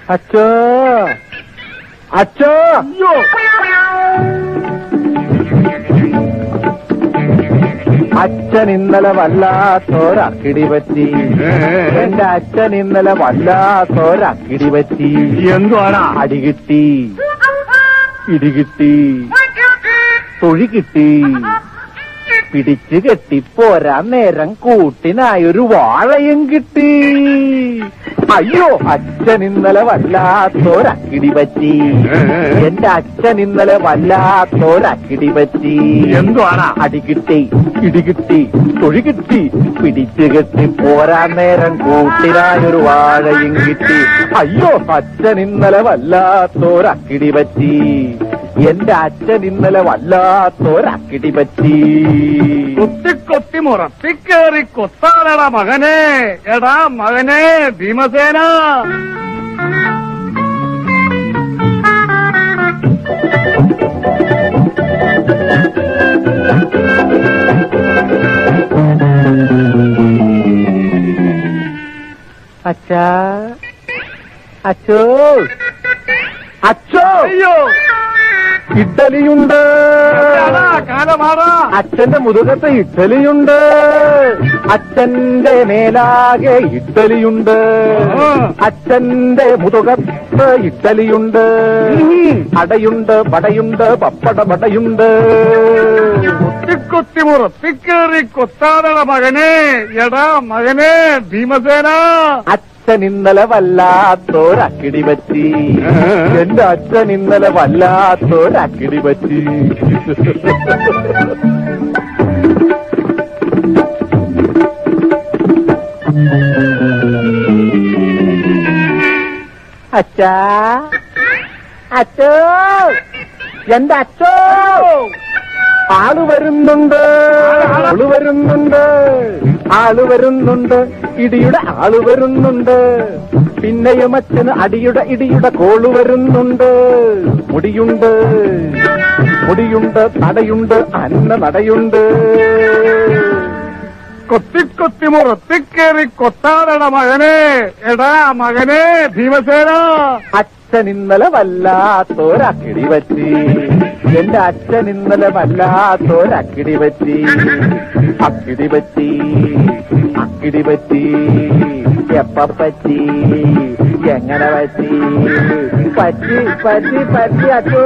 അച്ഛോ അച്ഛോ അയ്യോ അച്ഛൻ ഇന്നലെ വല്ലാത്തോരക്കിടി പറ്റി എന്റെ അച്ഛൻ ഇന്നലെ വല്ലാത്തോരക്കിടി പറ്റി എന്തുവാടാ അടി കിട്ടി ഇടി കിട്ടി തൊഴി കിട്ടി പിടിച്ചു കെട്ടി പോരാൻ നേരം കൂട്ടിനായൊരു വാഴയും കിട്ടി അയ്യോ അച്ഛൻ ഇന്നലെ വല്ലാത്തോരക്കിടി പറ്റി എന്റെ അച്ഛൻ ഇന്നലെ വല്ലാത്തോരക്കിടി പറ്റി എന്തുവാടാ അടി കിട്ടി ഇടി കിട്ടി തൊഴി കിട്ടി പിടിച്ചു കെട്ടി പോരാൻ നേരം കൂട്ടിനായൊരു വാഴയും കിട്ടി അയ്യോ അച്ഛൻ ഇന്നലെ വല്ലാത്തോരക്കിടി പറ്റി എന്റെ അച്ഛൻ ഇന്നലെ വല്ലാത്തോരക്കിടി പറ്റി കൊത്തി കൊത്തി മുറത്തി കേറി കൊത്താനടാ മകനെ എടാ മകനെ ഭീമസേന അച്ഛാ അച്ഛോ അച്ഛോ അയ്യോ ഇഡ്ഡലിയുണ്ട് എടാ, കാലമാടാ അച്ഛന്റെ മുതുകത്ത് ഇഡ്ഡലിയുണ്ട് അച്ഛന്റെ മേലാകെ ഇഡ്ഡലിയുണ്ട് ആ. അച്ഛന്റെ മുതുകത്ത് ഇഡ്ഡലിയുണ്ട് അടയുണ്ട് വടയുണ്ട് പപ്പട വടയുണ്ട് കൊത്തി കൊത്തി മുറത്തി കേറി കൊത്താനടാ മകനെ എടാ മകനെ ഭീമസേന അച്ഛൻ ഇന്നലെ വല്ലാത്തോരക്കിടി പറ്റി എന്റെ അച്ഛൻ ഇന്നലെ വല്ലാത്തോരക്കിടി പറ്റി അച്ഛാ അച്ഛോ എന്റെ അച്ഛോ ആള് വരുന്നുണ്ട് ആള് വരുന്നുണ്ട് ആള് വരുന്നുണ്ട് ഇടിയുടെ ആള് വരുന്നുണ്ട് പിന്നെയും അച്ഛന് അടിയുടെ ഇടിയുടെ കോള് വരുന്നുണ്ട് മുടിയുണ്ട് മുടിയുണ്ട് നടയുണ്ട് അന്ന നടയുണ്ട് കൊത്തി കൊത്തി മുറത്തി കേറി കൊത്താനടാ മകനെ എടാ മകനെ ഭീമസേന അച്ഛൻ ഇന്നലെ വല്ലാത്തോരക്കിടി പറ്റി എന്റെ അച്ഛൻ ഇന്നലെ വല്ലാത്തോരക്കിടി പറ്റി അക്കിടി പറ്റി അക്കിടി പറ്റി എപ്പ പറ്റി എങ്ങനെ പറ്റി പറ്റി പറ്റി പറ്റി അച്ഛോ